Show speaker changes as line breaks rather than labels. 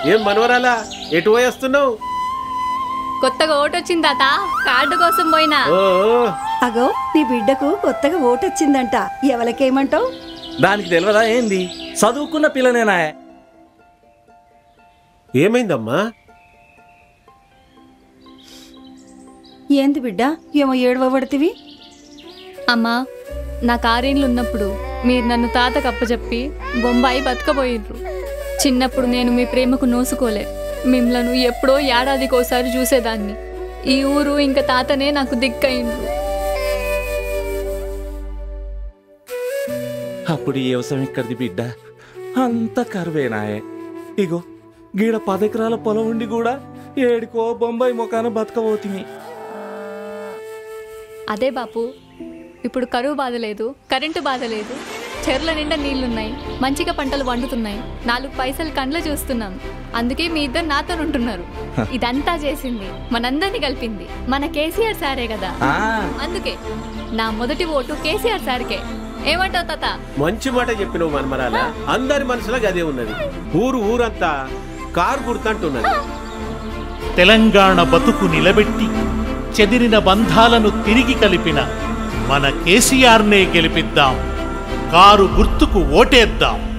ఏం మనవరాలా ఎటు పోయేస్తున్నావు
కొత్తగా ఓటు వచ్చింది తాత కార్డు కోసం పోయినా
ఓ
అగో నీ బిడ్డకు కొత్తగా ఓటొచ్చిందంట ఎవరికేమంటావు
దానికి తెలియదా ఏంది చదువుకున్న పిల్లనేనా
ఏమైందమ్మా
ఏంది బిడ్డ ఏమో ఏడవబడితివి
అమ్మా నా కారేళ్ళు ఉన్నప్పుడు మీరు నన్ను తాతకు అప్పచెప్పి బొంబాయి బతకబోయిర్రు చిన్నప్పుడు నేను మీ ప్రేమకు నోసుకోలే మిమ్మలను ఎప్పుడో ఏడాదికోసారి చూసేదాన్ని ఈ ఊరు ఇంకా తాతనే నాకు దిక్కయిండ్రు
అప్పుడు ఈ వ్యవసాయం ఇక్కడిది బిడ్డ అంత కరువేనాయే ఇగో గీడ పదెకరాల పొలం ఉండి కూడా ఏడికో బొంబాయి ముఖాన బతకబోతిమి
అదే బాపు ఇప్పుడు కరువు బాధ లేదు కరెంటు బాధ లేదు చెర్ల నిండా నీళ్లున్నాయి మంచిగా పంటలు వండుతున్నాయి నాలుగు పైసలు కండ్లు చూస్తున్నాం అందుకే మీ ఇద్దరు నాతో ఉంటున్నారు ఇదంతా చేసింది మనందరినీ కలిపింది మన కేసీఆర్ సారే కదా
ఆ,
అందుకే నా మొదటి ఓటు కేసీఆర్ సార్కే ఏమంటావు తాత
మంచి మాట చెప్పినవు మనమరాలా అందరి మనసులో అదే ఉన్నది ఊరు ఊరంతా కారు గుర్తంటున్నది
తెలంగాణ బతుకు నిలబెట్టి చెదిరిన బంధాలను తిరిగి కలిపిన మన కేసీఆర్నే గెలిపిద్దాం కారు గుర్తుకు ఓటేద్దాం